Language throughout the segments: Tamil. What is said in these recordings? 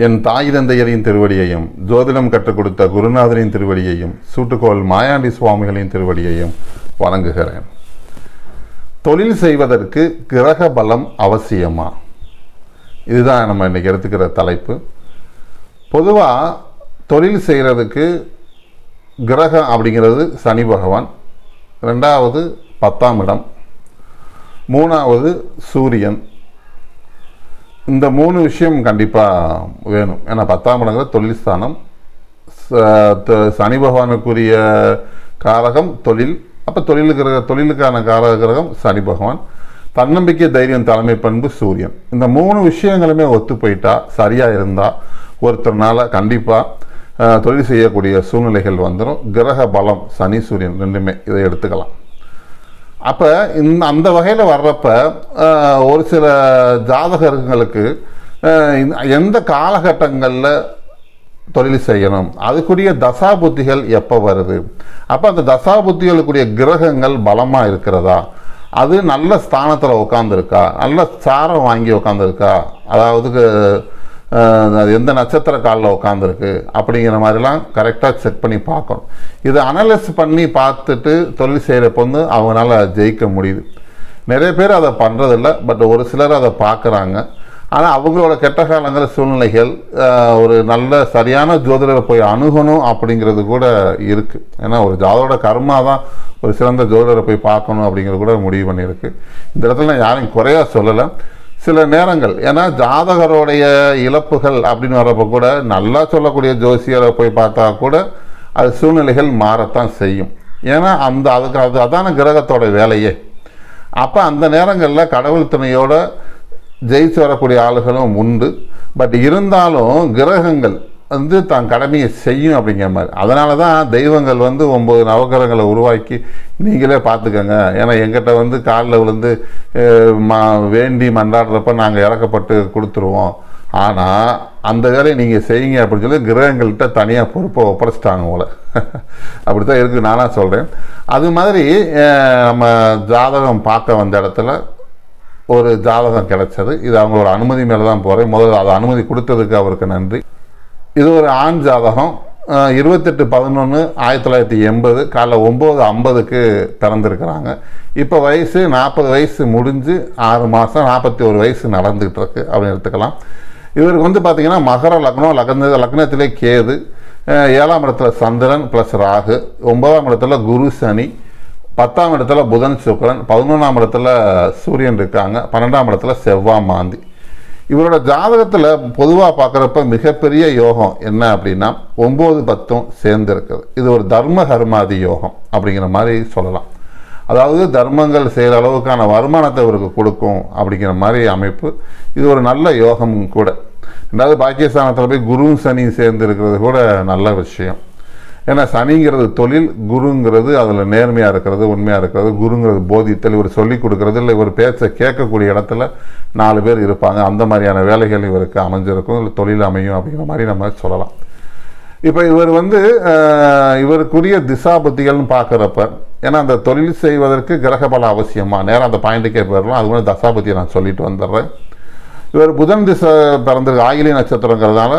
என் தாய் தந்தையரின் திருவடியையும் ஜோதிடம் கற்றுக் கொடுத்த குருநாதரின் திருவடியையும் சூட்டுக்கோள் மாயாண்டி சுவாமிகளின் திருவடியையும் வணங்குகிறேன் தொழில் செய்வதற்கு கிரக பலம் அவசியமா இதுதான் நம்ம இன்னைக்கு எடுத்துக்கிற தலைப்பு பொதுவாக தொழில் செய்கிறதுக்கு கிரகம் அப்படிங்கிறது சனி பகவான் ரெண்டாவது பத்தாம் இடம் மூணாவது சூரியன் இந்த மூணு விஷயம் கண்டிப்பாக வேணும் ஏன்னா பத்தாம் இடங்கிற தொழில் ஸ்தானம் ச- த- சனி பகவானுக்குரிய காரகம் தொழில் அப்போ தொழிலுக்கு தொழிலுக்கான காரக கிரகம் சனி பகவான் தன்னம்பிக்கை தைரியம் தலைமை பண்பு சூரியன் இந்த மூணு விஷயங்களுமே ஒத்து போயிட்டா சரியாக இருந்தால் ஒருத்தர்னால கண்டிப்பாக தொழில் செய்யக்கூடிய சூழ்நிலைகள் வந்துடும் கிரக பலம் சனி சூரியன் ரெண்டுமே இதை எடுத்துக்கலாம் அப்போ இந்த அந்த வகையில் வர்றப்ப அஹ், ஒரு சில ஜாதகர்களுக்கு அஹ், இந்த- எந்த காலகட்டங்களில் தொழில் செய்யணும் அதுக்குரிய தசா புத்திகள் எப்போ வருது அப்போ அந்த தசா புத்திகளுக்குரிய கிரகங்கள் பலமாக இருக்கிறதா அது நல்ல ஸ்தானத்தில் உட்காந்துருக்கா நல்ல சாரம் வாங்கி உட்காந்துருக்கா அதாவது அஹ், அது எந்த நட்சத்திர காலில் உட்காந்துருக்கு அப்படிங்கிற மாதிரிலாம் கரெக்டாக செக் பண்ணி பார்க்கணும் இதை அனலைஸ் பண்ணி பார்த்துட்டு தொழில் செய்கிறப்ப வந்து அவங்களால ஜெயிக்க முடியுது நிறைய பேர் அதை பண்ணுறதில்ல பட் ஒரு சிலர் அதை பார்க்குறாங்க ஆனால் அவங்களோட கெட்ட காலங்கள் சூழ்நிலைகள் அஹ், ஒரு நல்ல சரியான ஜோதிடரை போய் அணுகணும் அப்படிங்கிறது கூட இருக்குது ஏன்னா ஒரு ஜாதோட கர்மா தான் ஒரு சிறந்த ஜோதிடரை போய் பார்க்கணும் அப்படிங்கிறது கூட முடிவு பண்ணியிருக்கு இந்த இடத்துல நான் யாரையும் குறையா சொல்லலை சில நேரங்கள் ஏன்னா ஜாதகருடைய இழப்புகள் அப்படின்னு வரப்போ கூட நல்லா சொல்லக்கூடிய ஜோசியரை போய் பார்த்தா கூட அது சூழ்நிலைகள் மாறத்தான் செய்யும் ஏன்னா அந்த அதுக்கு அது அதான கிரகத்தோட வேலையே அப்போ அந்த நேரங்களில் கடவுள் துணையோட ஜெயிச்சு வரக்கூடிய ஆளுகளும் உண்டு பட் இருந்தாலும் கிரகங்கள் வந்து தான் கடமையை செய்யும் அப்படிங்கிற மாதிரி அதனால தான் தெய்வங்கள் வந்து ஒம்பது நவகிரகங்களை உருவாக்கி நீங்களே பார்த்துக்கங்க ஏன்னா எங்கிட்ட வந்து காலில் விழுந்து அஹ், ம வேண்டி மன்றாடுறப்ப நாங்கள் இறக்கப்பட்டு கொடுத்துருவோம் ஆனால் அந்த வேலையை நீங்கள் செய்யுங்க அப்படின்னு சொல்லி கிரகங்கள்கிட்ட தனியாக பொறுப்பை ஒப்படைச்சிட்டாங்க போல அப்படி தான் இருக்குது நானாக சொல்கிறேன் அது மாதிரி அஹ், நம்ம ஜாதகம் பார்க்க வந்த இடத்துல ஒரு ஜாதகம் கிடைச்சது இது அவங்களோட அனுமதி மேலே தான் போகிறேன் முதல்ல அது அனுமதி கொடுத்ததுக்கு அவருக்கு நன்றி இது ஒரு ஆண் ஜாதகம் அஹ், இருபத்தெட்டு பதினொன்று ஆயிரத்தி தொள்ளாயிரத்தி எண்பது காலைல ஒம்பது ஐம்பதுக்கு பிறந்திருக்கிறாங்க இப்போ வயசு நாற்பது வயசு முடிஞ்சு ஆறு மாதம் நாற்பத்தி ஒரு வயசு நடந்துகிட்டு இருக்கு அப்படின்னு எடுத்துக்கலாம் இவருக்கு வந்து பார்த்தீங்கன்னா மகர லக்னம் லக்ன லக்னத்திலே கேது அஹ், ஏழாம் இடத்துல சந்திரன் ப்ளஸ் ராகு ஒன்பதாம் இடத்துல குரு சனி பத்தாம் இடத்துல புதன் சுக்கிரன் பதினொன்றாம் இடத்துல சூரியன் இருக்காங்க பன்னெண்டாம் இடத்துல செவ்வாய் மாந்தி இவரோட ஜாதகத்தில் பொதுவாக பார்க்குறப்ப மிகப்பெரிய யோகம் என்ன அப்படின்னா ஒம்பது பத்தும் சேர்ந்து இருக்குது இது ஒரு தர்ம கர்மாதி யோகம் அப்படிங்கிற மாதிரி சொல்லலாம் அதாவது தர்மங்கள் செய்கிற அளவுக்கான வருமானத்தை இவருக்கு கொடுக்கும் அப்படிங்கிற மாதிரி அமைப்பு இது ஒரு நல்ல யோகம் கூட ரெண்டாவது பாக்கியஸ்தானத்தில் போய் குருவும் சனியும் சேர்ந்து இருக்கிறது கூட நல்ல விஷயம் ஏன்னா சனிங்கிறது தொழில் குருங்கிறது அதில் நேர்மையாக இருக்கிறது உண்மையாக இருக்கிறது குருங்கிறது போதித்தல் இவர் சொல்லிக் கொடுக்கறது இல்லை இவர் பேச்சை கேட்கக்கூடிய இடத்துல நாலு பேர் இருப்பாங்க அந்த மாதிரியான வேலைகள் இவருக்கு அமைஞ்சிருக்கும் இல்லை தொழில் அமையும் அப்படிங்கிற மாதிரி நம்ம சொல்லலாம் இப்போ இவர் வந்து அஹ், இவருக்குரிய திசா புத்திகள்னு பார்க்குறப்ப ஏன்னா அந்த தொழில் செய்வதற்கு கிரகபல அவசியமா நேரம் அந்த பாயிண்ட்டுக்கே போயிடலாம் அது கூட தசாபதியை நான் சொல்லிட்டு வந்துடுறேன் இவர் புதன் திசை பிறந்திருக்கு ஆயிலி நட்சத்திரங்கிறதுனால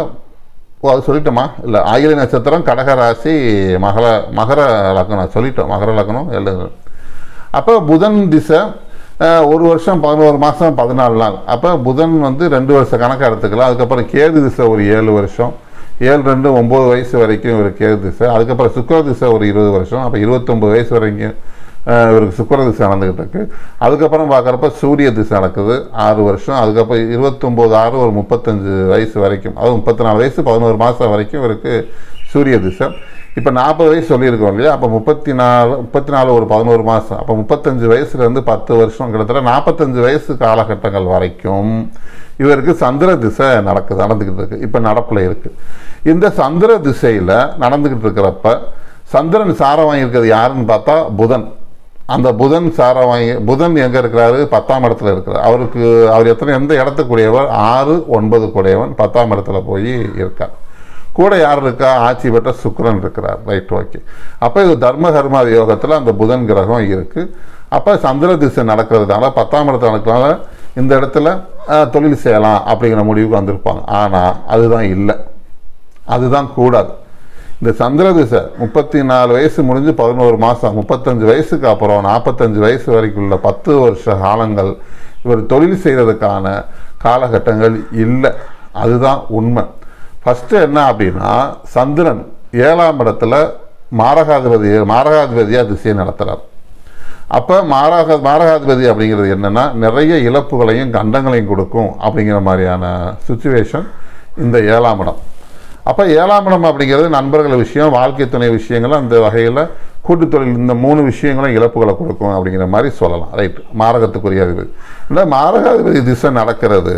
ஓ அது சொல்லிட்டோமா இல்லை ஆயிலி நட்சத்திரம் கடக ராசி மகர மகர லக்னம் சொல்லிட்டோம் மகர லக்னம் எழுது அப்போ புதன் திசை அஹ், ஒரு வருஷம் பதினோரு மாதம் பதினாலு நாள் அப்போ புதன் வந்து ரெண்டு வருஷம் கணக்காக எடுத்துக்கலாம் அதுக்கப்புறம் கேது திசை ஒரு ஏழு வருஷம் ஏழு ரெண்டு ஒம்பது வயசு வரைக்கும் இவர் கேது திசை அதுக்கப்புறம் சுக்கிர திசை ஒரு இருபது வருஷம் அப்போ இருபத்தொம்பது வயசு வரைக்கும் அஹ், இவருக்கு சுக்கிர திசை நடந்துகிட்டு இருக்கு அதுக்கப்புறம் பார்க்குறப்ப சூரிய திசை நடக்குது ஆறு வருஷம் அதுக்கப்புறம் இருபத்தொம்போது ஆறு ஒரு முப்பத்தஞ்சு வயசு வரைக்கும் அது முப்பத்தி நாலு வயசு பதினோரு மாதம் வரைக்கும் இவருக்கு சூரிய திசை இப்போ நாற்பது வயசு சொல்லியிருக்கோம் இல்லையா அப்போ முப்பத்தி நாலு முப்பத்தி நாலு ஒரு பதினோரு மாதம் அப்போ முப்பத்தஞ்சு வயசுலேருந்து பத்து வருஷம் கிட்டத்தட்ட நாற்பத்தஞ்சு வயசு காலகட்டங்கள் வரைக்கும் இவருக்கு சந்திர திசை நடக்குது நடந்துக்கிட்டு இருக்கு இப்போ நடப்பில் இருக்குது இந்த சந்திர திசையில் நடந்துக்கிட்டு இருக்கிறப்ப சந்திரன் சாரம் வாங்கியிருக்கிறது யாருன்னு பார்த்தா புதன் அந்த புதன் சாரம் வாங்கி புதன் எங்கே இருக்கிறாரு பத்தாம் இடத்துல இருக்கிறார் அவருக்கு அவர் எத்தனை எந்த இடத்துக்குடையவர் ஆறு ஒன்பது கூடையவன் பத்தாம் இடத்துல போய் இருக்கார் கூட யார் இருக்கா ஆட்சி பெற்ற சுக்கிரன் இருக்கிறார் ரைட் ஓகே அப்போ இது தர்ம கர்மாதி யோகத்தில் அந்த புதன் கிரகம் இருக்குது அப்போ சந்திர திசை நடக்கிறதுனால பத்தாம் இடத்துல நடக்கிறதுனால இந்த இடத்துல அஹ், தொழில் செய்யலாம் அப்படிங்கிற முடிவுக்கு வந்திருப்பாங்க ஆனால் அதுதான் இல்லை அதுதான் கூடாது இந்த சந்திர திசை முப்பத்தி நாலு வயசு முடிஞ்சு பதினோரு மாதம் முப்பத்தஞ்சு வயசுக்கு அப்புறம் நாற்பத்தஞ்சு வயசு வரைக்கும் உள்ள பத்து வருஷ காலங்கள் இவர் தொழில் செய்கிறதுக்கான காலகட்டங்கள் இல்லை அதுதான் உண்மை ஃபஸ்ட்டு என்ன அப்படின்னா சந்திரன் ஏழாம் இடத்துல மாரகாதிபதி மாரகாதிபதியாக திசையை நடத்துகிறார் அப்போ மாரக மாரகாதிபதி அப்படிங்கிறது என்னென்னா நிறைய இழப்புகளையும் கண்டங்களையும் கொடுக்கும் அப்படிங்கிற மாதிரியான சுச்சுவேஷன் இந்த ஏழாம் இடம் அப்போ ஏழாம் இடம் அப்படிங்கிறது நண்பர்கள் விஷயம் வாழ்க்கை துணை விஷயங்கள் அந்த வகையில் கூட்டுத் தொழில் இந்த மூணு விஷயங்களும் இழப்புகளை கொடுக்கும் அப்படிங்கிற மாதிரி சொல்லலாம் ரைட் மாரகத்துக்குரிய அதிபதி இந்த மாரகாதிபதி திசை நடக்கிறது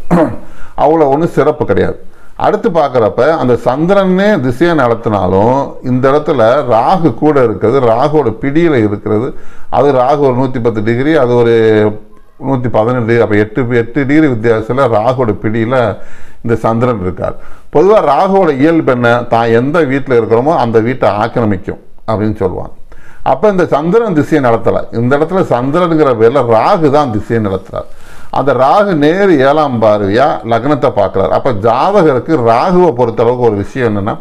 அவ்வளோ ஒன்றும் சிறப்பு கிடையாது அடுத்து பார்க்குறப்ப அந்த சந்திரனே திசையை நடத்தினாலும் இந்த இடத்துல ராகு கூட இருக்கிறது ராகுவோட பிடியில் இருக்கிறது அது ராகு ஒரு நூற்றி பத்து டிகிரி அது ஒரு நூற்றி பதினெட்டு டிகிரி அப்போ எட்டு எட்டு டிகிரி வித்தியாசத்தில் ராகுவோட பிடியில் இந்த சந்திரன் இருக்கார் பொதுவாக ராகுவோட இயல்பு என்ன தான் எந்த வீட்டில் இருக்கிறோமோ அந்த வீட்டை ஆக்கிரமிக்கும் அப்படின்னு சொல்லுவாங்க அப்போ இந்த சந்திரன் திசையை நடத்தலை இந்த இடத்துல சந்திரனுங்கிற பேரில் ராகு தான் திசையை நடத்துறார் அந்த ராகு நேர் ஏழாம் பார்வையா லக்னத்தை பார்க்குறாரு அப்போ ஜாதகருக்கு ராகுவை பொறுத்தளவுக்கு ஒரு விஷயம் என்னென்னா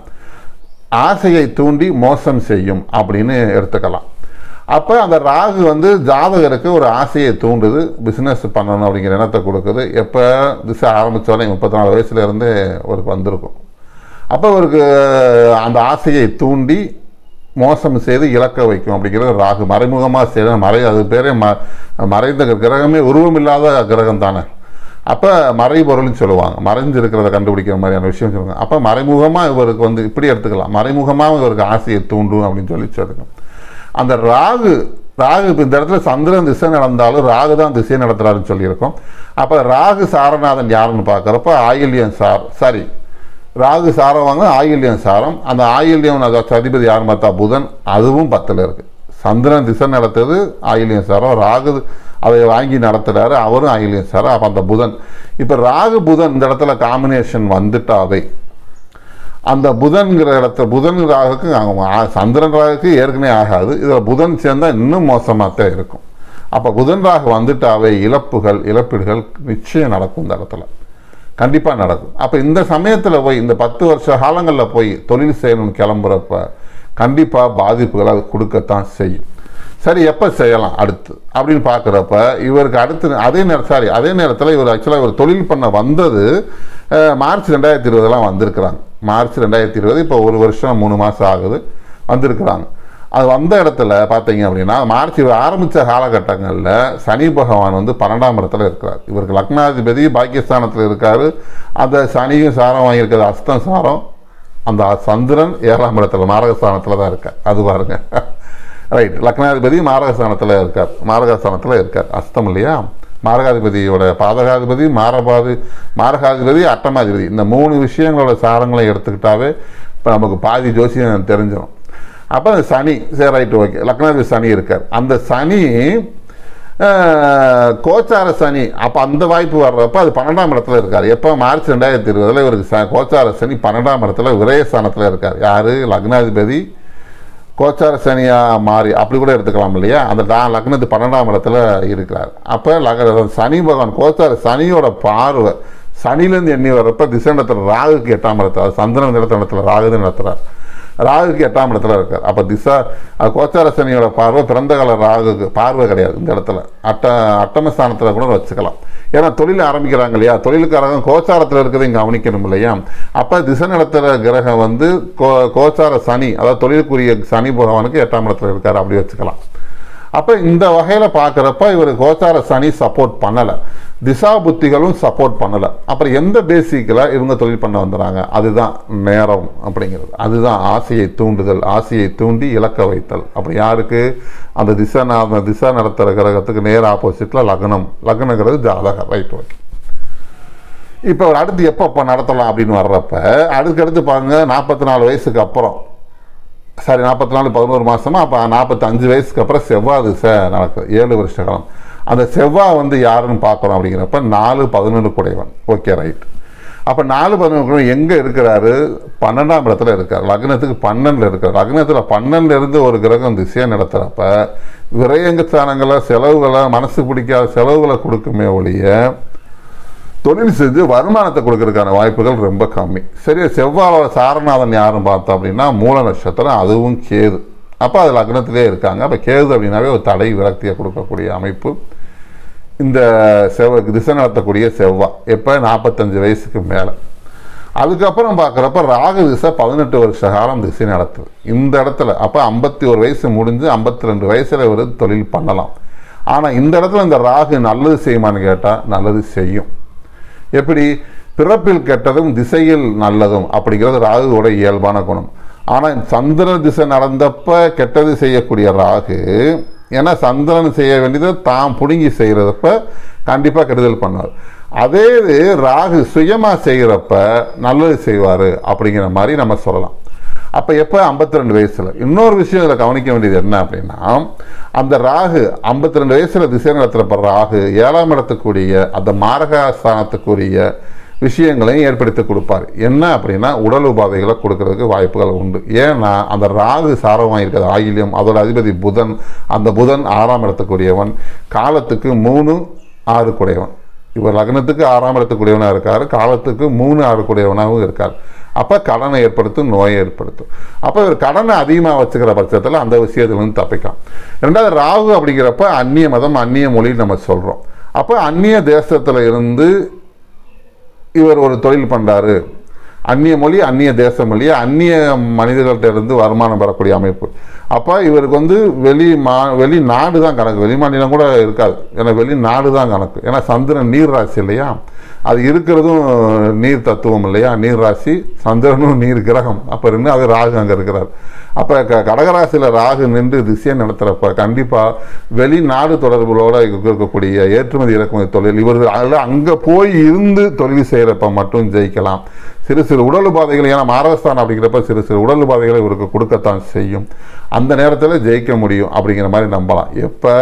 ஆசையை தூண்டி மோசம் செய்யும் அப்படின்னு எடுத்துக்கலாம் அப்போ அந்த ராகு வந்து ஜாதகருக்கு ஒரு ஆசையை தூண்டுது பிஸ்னஸ் பண்ணணும் அப்படிங்கிற எண்ணத்தை கொடுக்குது எப்போ திசை ஆரம்பித்தோடனே முப்பத்தி நாலு வயசுலேருந்து ஒரு வந்திருக்கும் அப்போ அவருக்கு அந்த ஆசையை தூண்டி மோசம் செய்து இழக்க வைக்கும் அப்படிங்கிறது ராகு மறைமுகமாக செய்ய மறை அது பேரே ம மறைந்த கிரகமே உருவம் இல்லாத கிரகம் தானே அப்போ மறைபொருள்னு சொல்லுவாங்க மறைஞ்சிருக்கிறத கண்டுபிடிக்கிற மாதிரியான விஷயம் சொல்லுவாங்க அப்போ மறைமுகமாக இவருக்கு வந்து இப்படி எடுத்துக்கலாம் மறைமுகமாக இவருக்கு ஆசையை தூண்டும் அப்படின்னு சொல்லி சொல்லுங்க அந்த ராகு ராகு இப்போ இந்த இடத்துல சந்திரன் திசை நடந்தாலும் ராகு தான் திசை நடத்துறாருன்னு சொல்லியிருக்கோம் அப்போ ராகு சாரநாதன் யாருன்னு பார்க்குறப்ப ஆயில்யம் சார் சாரி ராகு சாரம் வாங்க ஆயில்யம் சாரம் அந்த ஆயில்யம் அது அதிபதி யார் பார்த்தா புதன் அதுவும் பத்தில் இருக்கு சந்திரன் திசை நடத்துறது ஆயில்யம் சாரம் ராகு அதை வாங்கி நடத்துறாரு அவரும் ஆயில்யம் சாரம் அப்போ அந்த புதன் இப்போ ராகு புதன் இந்த இடத்துல காம்பினேஷன் வந்துட்டாவே அந்த புதன்கிற இடத்துல புதன் ராகுக்கு அவங்க ஆ- சந்திரன் ராகுக்கு ஏற்கனவே ஆகாது இதில் புதன் சேர்ந்தால் இன்னும் மோசமாக தான் இருக்கும் அப்போ புதன் ராகு வந்துட்டாவே இழப்புகள் இழப்பீடுகள் நிச்சயம் நடக்கும் இந்த இடத்துல கண்டிப்பாக நடக்கும் அப்போ இந்த சமயத்தில் போய் இந்த பத்து வருஷ காலங்களில் போய் தொழில் செய்யணும்னு கிளம்புறப்ப கண்டிப்பாக பாதிப்புகளை அது கொடுக்கத்தான் செய்யும் சரி எப்போ செய்யலாம் அடுத்து அப்படின்னு பார்க்குறப்ப இவருக்கு அடுத்து அதே நேரம் சாரி அதே நேரத்தில் இவர் ஆக்சுவலாக இவர் தொழில் பண்ண வந்தது அஹ், மார்ச் ரெண்டாயிரத்தி இருபதெல்லாம் வந்திருக்கிறாங்க மார்ச் ரெண்டாயிரத்தி இருபது இப்போ ஒரு வருஷம் மூணு மாதம் ஆகுது வந்திருக்கிறாங்க அது வந்த இடத்துல பார்த்தீங்க அப்படின்னா மார்ச் இவர் ஆரம்பித்த காலகட்டங்களில் சனி பகவான் வந்து பன்னெண்டாம் இடத்துல இருக்கிறார் இவருக்கு லக்னாதிபதி பாகிஸ்தானத்தில் இருக்காரு அந்த சனியும் சாரம் வாங்கியிருக்கிறது அஸ்தம் சாரம் அந்த சந்திரன் ஏழாம் இடத்துல மாரகஸ்தானத்தில் தான் இருக்கார் அது பாருங்க ரைட் லக்னாதிபதி மாரகஸ்தானத்தில் இருக்கார் மாரகஸ்தானத்தில் இருக்கார் அஸ்தம் இல்லையா மாரகாதிபதியோட பாதகாதிபதி மாரபாதி மாரகாதிபதி அட்டமாதிபதி இந்த மூணு விஷயங்களோட சாரங்களை எடுத்துக்கிட்டாவே இப்போ நமக்கு பாதி ஜோசியம் தெரிஞ்சிடும் அப்போ அந்த சனி சரி ரைட் ஓகே லக்னாதிபதி சனி இருக்கார் அந்த சனி அஹ், கோச்சார சனி அப்போ அந்த வாய்ப்பு வர்றப்ப அது பன்னெண்டாம் இடத்துல இருக்கார் எப்போ மார்ச் ரெண்டாயிரத்தி இருபதுல இவருக்கு ச கோச்சார சனி பன்னெண்டாம் இடத்துல விரயஸ்தானத்தில் இருக்கார் யார் லக்னாதிபதி கோச்சார சனியா மாறி அப்படி கூட எடுத்துக்கலாம் இல்லையா அந்த டா லக்னத்து பன்னெண்டாம் இடத்துல இருக்கிறார் அப்போ லக்ன சனி பகவான் கோச்சார சனியோட பார்வை சனிலேருந்து எண்ணி வர்றப்ப திசைண்டத்தில் ராகுக்கு எட்டாம் இடத்துல அது சந்திரன் இடத்துல இடத்துல ராகுதான் நடத்துறார் ராகுக்கு எட்டாம் இடத்துல இருக்கார் அப்போ திசா அது கோச்சார சனியோட பார்வை பிறந்த கால ராகுக்கு பார்வை கிடையாது இந்த இடத்துல அட்ட அட்டமஸ்தானத்தில் கூட வச்சுக்கலாம் ஏன்னா தொழில் ஆரம்பிக்கிறாங்க இல்லையா தொழிலுக்காரங்க கோச்சாரத்தில் இருக்கிறதையும் கவனிக்கணும் இல்லையா அப்போ திசை நடத்துகிற கிரகம் வந்து கோ கோச்சார சனி அதாவது தொழிலுக்குரிய சனி பகவானுக்கு எட்டாம் இடத்துல இருக்கார் அப்படி வச்சுக்கலாம் அப்போ இந்த வகையில் பார்க்குறப்ப இவர் கோச்சார சனி சப்போர்ட் பண்ணலை திசா புத்திகளும் சப்போர்ட் பண்ணலை அப்புறம் எந்த பேசிக்கில் இவங்க தொழில் பண்ண வந்துடுறாங்க அதுதான் நேரம் அப்படிங்கிறது அதுதான் ஆசையை தூண்டுதல் ஆசையை தூண்டி இலக்க வைத்தல் அப்படி யாருக்கு அந்த திசை நா- அந்த திசா நடத்துகிற கிரகத்துக்கு நேர் ஆப்போசிட்டில் லக்னம் லக்னங்கிறது ஜாதகம் ரைட் ஓகே இப்போ ஒரு அடுத்து எப்போ இப்போ நடத்தலாம் அப்படின்னு வர்றப்ப அடுத்தடுத்து பாருங்க நாற்பத்தி நாலு வயசுக்கு அப்புறம் சாரி நாற்பத்தி நாலு பதினோரு மாசமா அப்போ நாற்பத்தஞ்சு வயசுக்கு அப்புறம் செவ்வாய் திசை நடக்குது ஏழு வருஷ காலம் அந்த செவ்வாய் வந்து யாருன்னு பார்க்குறோம் அப்படிங்கிறப்ப நாலு பதினொன்று குடைவன் ஓகே ரைட் அப்போ நாலு பதினொன்று எங்கே இருக்கிறாரு பன்னெண்டாம் இடத்துல இருக்கார் லக்னத்துக்கு பன்னெண்டில் இருக்கார் லக்னத்தில் பன்னெண்டுல இருந்து ஒரு கிரகம் திசையை நடத்துகிறப்ப விரயங்க ஸ்தானங்களை செலவுகளை மனசு பிடிக்காத செலவுகளை கொடுக்குமே ஒழிய தொழில் செஞ்சு வருமானத்தை கொடுக்கறதுக்கான வாய்ப்புகள் ரொம்ப கம்மி சரி செவ்வாழ சாரநாதன் யாரும் பார்த்தோம் அப்படின்னா மூல நட்சத்திரம் அதுவும் கேது அப்போ அது லக்னத்திலே இருக்காங்க அப்போ கேது அப்படின்னாவே ஒரு தடை விரக்தியை கொடுக்கக்கூடிய அமைப்பு இந்த செவ்வ திசை நடத்தக்கூடிய செவ்வாய் எப்போ நாற்பத்தஞ்சு வயசுக்கு மேலே அதுக்கப்புறம் பார்க்குறப்ப ராகு திசை பதினெட்டு வருஷ காலம் திசை நடத்துது இந்த இடத்துல அப்போ ஐம்பத்தி ஒரு வயசு முடிஞ்சு ஐம்பத்தி ரெண்டு வயசில் ஒரு தொழில் பண்ணலாம் ஆனால் இந்த இடத்துல இந்த ராகு நல்லது செய்யுமான்னு கேட்டால் நல்லது செய்யும் எப்படி பிறப்பில் கெட்டதும் திசையில் நல்லதும் அப்படிங்கிறது ராகுவோட இயல்பான குணம் ஆனால் சந்திரன் திசை நடந்தப்ப கெட்டது செய்யக்கூடிய ராகு ஏன்னா சந்திரன் செய்ய வேண்டியதை தான் பிடுங்கி செய்கிறதப்ப கண்டிப்பாக கெடுதல் பண்ணுவார் அதே இது ராகு சுயமாக செய்கிறப்ப நல்லது செய்வார் அப்படிங்கிற மாதிரி நம்ம சொல்லலாம் அப்போ எப்போ ஐம்பத்தி ரெண்டு வயசில் இன்னொரு விஷயம் இதில் கவனிக்க வேண்டியது என்ன அப்படின்னா அந்த ராகு ஐம்பத்தி ரெண்டு வயசில் திசை நடத்துகிறப்ப ராகு ஏழாம் இடத்துக்குரிய அந்த மாரகாஸ்தானத்துக்குரிய விஷயங்களையும் ஏற்படுத்தி கொடுப்பார் என்ன அப்படின்னா உடல் உபாதைகளை கொடுக்கறதுக்கு வாய்ப்புகள் உண்டு ஏன்னா அந்த ராகு சாரமாக இருக்கிறது ஆயில்யம் அதோட அதிபதி புதன் அந்த புதன் ஆறாம் இடத்துக்குரியவன் காலத்துக்கு மூணு ஆறு குடையவன் இவர் லக்னத்துக்கு ஆறாம் இடத்துக்குரியவனாக இருக்கார் காலத்துக்கு மூணு ஆறு கூடியவனாகவும் இருக்கார் அப்போ கடனை ஏற்படுத்தும் நோயை ஏற்படுத்தும் அப்போ இவர் கடனை அதிகமாக வச்சுக்கிற பட்சத்தில் அந்த விஷயத்துலேருந்து தப்பிக்கலாம் ரெண்டாவது ராகு அப்படிங்கிறப்ப அந்நிய மதம் அந்நிய மொழி நம்ம சொல்கிறோம் அப்போ அந்நிய தேசத்தில் இருந்து இவர் ஒரு தொழில் பண்ணுறாரு அந்நிய மொழி அந்நிய தேச மொழி அந்நிய மனிதர்கள்ட்ட இருந்து வருமானம் பெறக்கூடிய அமைப்பு அப்போ இவருக்கு வந்து வெளி மா வெளி நாடு தான் கணக்கு வெளி மாநிலம் கூட இருக்காது ஏன்னா வெளி நாடு தான் கணக்கு ஏன்னா சந்திரன் நீர் ராசி இல்லையா அது இருக்கிறதும் நீர் தத்துவம் இல்லையா நீர் ராசி சந்திரனும் நீர் கிரகம் அப்போ இருந்து அது ராகு அங்கே இருக்கிறார் அப்போ க கடகராசியில் ராகு நின்று திசையை நடத்துகிறப்ப கண்டிப்பாக வெளிநாடு தொடர்புகளோட இருக்கக்கூடிய ஏற்றுமதி இறக்குமதி தொழில் இவர் அதில் அங்கே போய் இருந்து தொழில் செய்கிறப்ப மட்டும் ஜெயிக்கலாம் சிறு சிறு உடல் உபாதைகள் ஏன்னா மாரவஸ்தானம் அப்படிங்கிறப்ப சிறு சிறு உடல் உபாதைகளை இவருக்கு கொடுக்கத்தான் செய்யும் அந்த நேரத்தில் ஜெயிக்க முடியும் அப்படிங்கிற மாதிரி நம்பலாம் எப்போ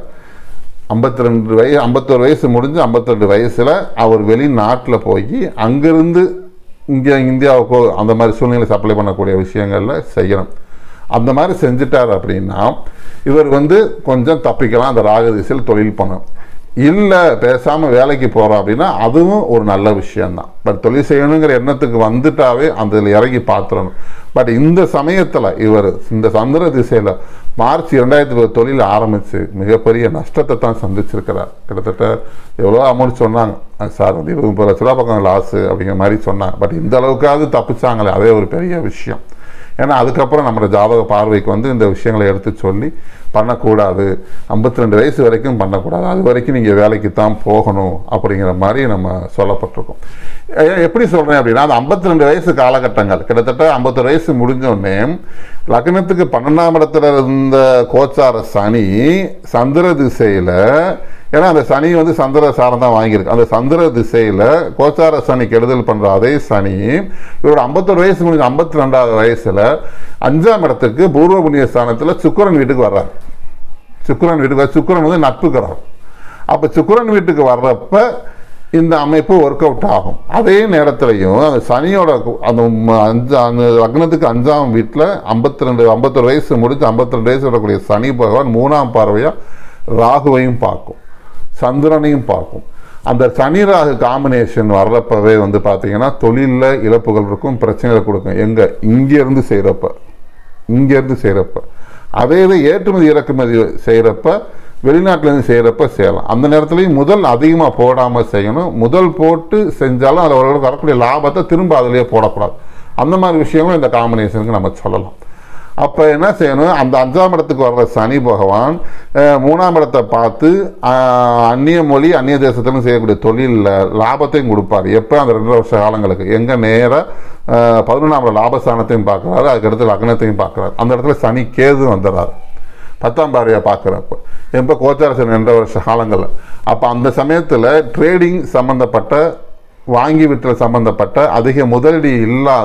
ஐம்பத்தி ரெண்டு வயசு ஐம்பத்தோரு வயசு முடிஞ்சு ஐம்பத்திரெண்டு வயசில் அவர் வெளிநாட்டில் போய் அங்கேருந்து இங்கே இந்தியாவுக்கோ அந்த மாதிரி சூழ்நிலை சப்ளை பண்ணக்கூடிய விஷயங்களில் செய்யணும் அந்த மாதிரி செஞ்சிட்டார் அப்படின்னா இவர் வந்து கொஞ்சம் தப்பிக்கலாம் அந்த ராகதிசையில் தொழில் பண்ணணும் இல்லை பேசாமல் வேலைக்கு போகிறோம் அப்படின்னா அதுவும் ஒரு நல்ல விஷயம்தான் பட் தொழில் செய்யணுங்கிற எண்ணத்துக்கு வந்துட்டாவே அந்த இறங்கி பார்த்துடணும் பட் இந்த சமயத்தில் இவர் இந்த சந்திர திசையில் மார்ச் இரண்டாயிரத்தி இருபது தொழில் ஆரம்பித்து மிகப்பெரிய நஷ்டத்தை தான் சந்திச்சிருக்கிறார் கிட்டத்தட்ட எவ்வளோ அமௌண்ட் சொன்னாங்க சார் வந்து இருபது முப்பது லட்ச ரூபா பக்கம் லாஸு அப்படிங்கிற மாதிரி சொன்னாங்க பட் இந்த அளவுக்காவது தப்பிச்சாங்களே அதே ஒரு பெரிய விஷயம் ஏன்னா அதுக்கப்புறம் நம்மளோட ஜாதக பார்வைக்கு வந்து இந்த விஷயங்களை எடுத்து சொல்லி பண்ணக்கூடாது ஐம்பத்தி ரெண்டு வயசு வரைக்கும் பண்ணக்கூடாது அது வரைக்கும் நீங்கள் வேலைக்கு தான் போகணும் அப்படிங்கிற மாதிரி நம்ம சொல்லப்பட்டிருக்கோம் ஏ- எப்படி சொல்கிறேன் அப்படின்னா அது ஐம்பத்தி ரெண்டு வயசு காலகட்டங்கள் கிட்டத்தட்ட ஐம்பத்தொரு வயசு முடிஞ்சோடனே லக்னத்துக்கு பன்னெண்டாம் இடத்துல இருந்த கோச்சார சனி சந்திர திசையில் ஏன்னா அந்த சனி வந்து சந்திர சாரம் தான் வாங்கியிருக்கு அந்த சந்திர திசையில் கோச்சார சனி கெடுதல் பண்ணுற அதே சனி இவரோட ஐம்பத்தொரு வயசு முடிஞ்ச ஐம்பத்தி ரெண்டாவது வயசில் அஞ்சாம் இடத்துக்கு பூர்வ புண்ணிய ஸ்தானத்தில் சுக்கிரன் வீட்டுக்கு வர்றார் சுக்கிரன் வீட்டுக்கு வர- சுக்கிரன் வந்து நட்பு கிரகம் அப்போ சுக்கிரன் வீட்டுக்கு வர்றப்ப இந்த அமைப்பு ஒர்க் அவுட் ஆகும் அதே நேரத்திலையும் அந்த சனியோட கு- அந்த ம- அஞ்சா அந்த லக்னத்துக்கு அஞ்சாம் வீட்டில் ஐம்பத்தி ரெண்டு ஐம்பத்தொரு வயசு முடிஞ்சு ஐம்பத்தி ரெண்டு வயசு வரக்கூடிய சனி பகவான் மூணாம் பார்வையாக ராகுவையும் பார்க்கும் சந்திரனையும் பார்க்கும் அந்த சனி ராகு காம்பினேஷன் வர்றப்பவே வந்து பார்த்தீங்கன்னா தொழிலில் இழப்புகள் இருக்கும் பிரச்சனைகளை கொடுக்கும் எங்கே இங்கேருந்து செய்கிறப்ப இங்கேருந்து செய்கிறப்ப அதே இது ஏற்றுமதி இறக்குமதி செய்கிறப்ப வெளிநாட்டிலேருந்து செய்கிறப்ப செய்யலாம் அந்த நேரத்துலையும் முதல் அதிகமாக போடாமல் செய்யணும் முதல் போட்டு செஞ்சாலும் அதில் ஓரளவுக்கு வரக்கூடிய லாபத்தை திரும்ப அதிலேயே போடக்கூடாது அந்த மாதிரி விஷயங்களும் இந்த காம்பினேஷனுக்கு நம்ம சொல்லலாம் அப்போ என்ன செய்யணும் அந்த அஞ்சாம் இடத்துக்கு வர்ற சனி பகவான் அஹ், மூணாம் இடத்தை பார்த்து அஹ், அந்நிய மொழி அந்நிய தேசத்திலும் செய்யக்கூடிய தொழிலில் லாபத்தையும் கொடுப்பார் எப்போ அந்த ரெண்டு வருஷ காலங்களுக்கு எங்கே நேராக பதினொன்றாம் இடம் லாபஸ்தானத்தையும் பார்க்குறாரு அதுக்கடுத்து லக்னத்தையும் பார்க்குறாரு அந்த இடத்துல சனி கேது வந்துடுறாரு பத்தாம் பார்வையை பார்க்குறப்ப எப்போ கோச்சாரசன் ரெண்டு வருஷ காலங்களில் அப்போ அந்த சமயத்தில் ட்ரேடிங் சம்மந்தப்பட்ட வாங்கி விற்றல் சம்பந்தப்பட்ட அதிக முதலீடு இல்லாத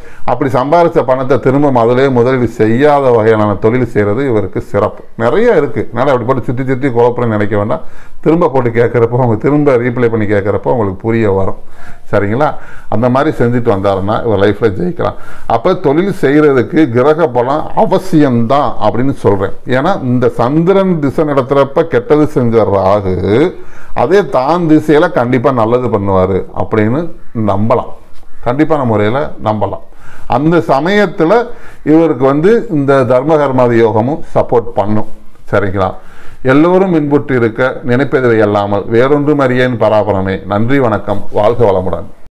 அப்படி சம்பாதிச்ச பணத்தை திரும்ப முதலே முதலீடு செய்யாத வகையான தொழில் செய்கிறது இவருக்கு சிறப்பு நிறைய இருக்குது அதனால் அப்படி போட்டு சுற்றி சுற்றி குழப்பம்னு நினைக்க வேண்டாம் திரும்ப போட்டு கேட்குறப்போ அவங்க திரும்ப ரீப்ளை பண்ணி கேட்குறப்போ உங்களுக்கு புரிய வரும் சரிங்களா அந்த மாதிரி செஞ்சுட்டு வந்தாருன்னா இவர் லைஃப்பில் ஜெயிக்கலாம் அப்போ தொழில் செய்கிறதுக்கு கிரக பலம் அவசியம்தான் அப்படின்னு சொல்கிறேன் ஏன்னா இந்த சந்திரன் திசை நடத்துகிறப்ப கெட்டது செஞ்ச ராகு அதே தான் திசையில் கண்டிப்பாக நல்லது பண்ணுவார் அப்படின்னு நம்பலாம் கண்டிப்பான முறையில் நம்பலாம் அந்த சமயத்தில் இவருக்கு வந்து இந்த தர்ம கர்மாதி யோகமும் சப்போர்ட் பண்ணும் சரிங்களா எல்லோரும் இன்புற்று இருக்க நினைப்பதை அல்லாமல் வேறொன்றும் அறியேன் பராபரமே நன்றி வணக்கம் வாழ்க வளமுடன்